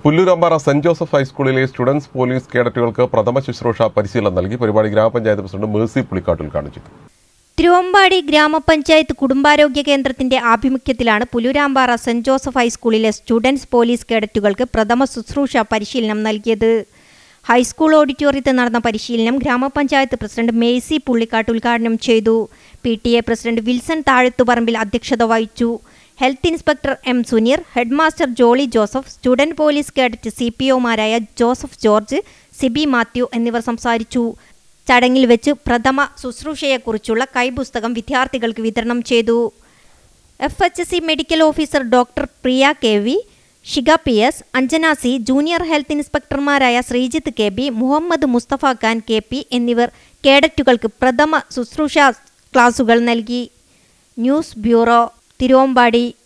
പുല്ലൂരമ്പാറ saint Joseph ഹൈസ്കൂളിലെ students police കേഡറ്റുകൾക്ക് പ്രഥമ ശുശ്രൂഷ പരിശീലനം നൽകി പരിപാടി ഗ്രാമപഞ്ചായത്ത് പ്രസിഡന്റ് മേഴ്സി പുളിക്കാട്ടിൽ കാണിച്ചു തിരുവമ്പാടി ഗ്രാമപഞ്ചായത്ത് കുടുംബാരോഗ്യ കേന്ദ്രത്തിന്റെ ആഭിമുഖ്യത്തിലാണ് പുലുരാമ്പാറ സെന്റ് ജോസഫ് ഹൈസ്കൂളിലെ സ്റ്റുഡൻസ് പോലീസ് കേഡറ്റുകൾക്ക് പ്രഥമ ശുശ്രൂഷ പരിശീലനം നൽകിയത് ഹൈസ്കൂൾ ഓഡിറ്റോറിയത്തിൽ നടന്ന പരിശീലനം ഗ്രാമപഞ്ചായത്ത് പ്രസിഡന്റ് മേഴ്സി പുള്ളിക്കാട്ട് ഉദ്ഘാടനം ചെയ്തു P T A president Wilson Thazhathuparambil അധ്യക്ഷത വഹിച്ചു health inspector M Suneer headmaster Jolly Joseph student police cadet C P ഒമാരായ ജോസഫ് ജോർജ് സിബി മാത്യു എന്നിവർ സംസാരിച്ചു ചടങ്ങിൽ വെച്ച് പ്രഥമ ശുശ്രൂഷയെക്കുറിച്ചുള്ള കൈപുസ്തകം വിദ്യാർത്ഥികൾക്ക് വിതരണം ചെയ്തു F H C medical officer doctor Priya K V Shiga P S Anjana C junior health ഇൻസ്പെക്ടർമാരായ Sreejith K B Muhammad Musthafa Khan K P എന്നിവർ കേഡറ്റുകൾക്ക് പ്രഥമ ശുശ്രൂഷ ക്ലാസുകൾ നൽകി ന്യൂസ് ബ്യൂറോ തിരുവമ്പാടി